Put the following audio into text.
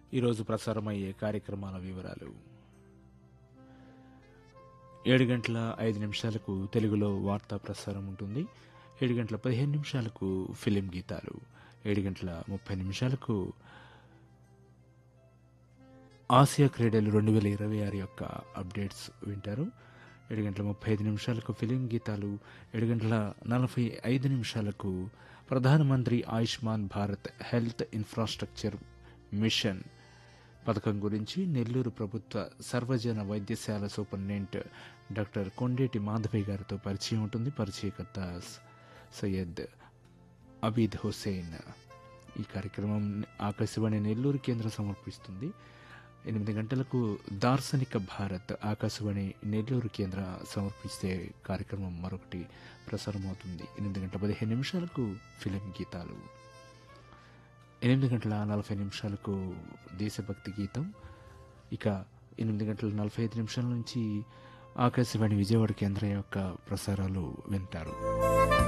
ఈరోజు ప్రసారమయ్యే కార్యక్రమాల వివరాలు ఏడు గంటల ఐదు నిమిషాలకు తెలుగులో వార్తా ప్రసారం ఉంటుంది ఏడు గంటల పదిహేను నిమిషాలకు ఫిలిం గీతాలు ఏడు గంటల ముప్పై నిమిషాలకు ఆసియా క్రీడలు రెండు వేల ఇరవై ఆరు యొక్క అప్డేట్స్ వింటారు ఏడు గంటల ముప్పై ఐదు నిమిషాలకు ఫిలిం గీతాలు ఏడు గంటల నలభై ఐదు నిమిషాలకు ప్రధానమంత్రి Ayushman Bharat health infrastructure mission పథకం గురించి నెల్లూరు ప్రభుత్వ సర్వజన వైద్యశాల సూపరింటెండెంట్ డాక్టర్ కొండేటి మాధవి గారితో పరిచయం ఉంటుంది పరిచయకర్త సయ్యద్ అబీద్ హుసేన్ ఈ కార్యక్రమం ఆకాశవాణి నెల్లూరు కేంద్రం సమర్పిస్తుంది ఎనిమిది గంటలకు దార్శనిక భారత్ ఆకాశవాణి నెల్లూరు కేంద్ర సమర్పిస్తే కార్యక్రమం మరొకటి ప్రసారమవుతుంది ఎనిమిది గంటల పదిహేను నిమిషాలకు ఫిలిం గీతాలు ఎనిమిది గంటల నలభై నిమిషాలకు దేశభక్తి గీతం ఇక ఎనిమిది గంటల నలభై ఐదు నిమిషాల నుంచి ఆకాశవాణి విజయవాడ కేంద్రం యొక్క ప్రసారాలు వింటారు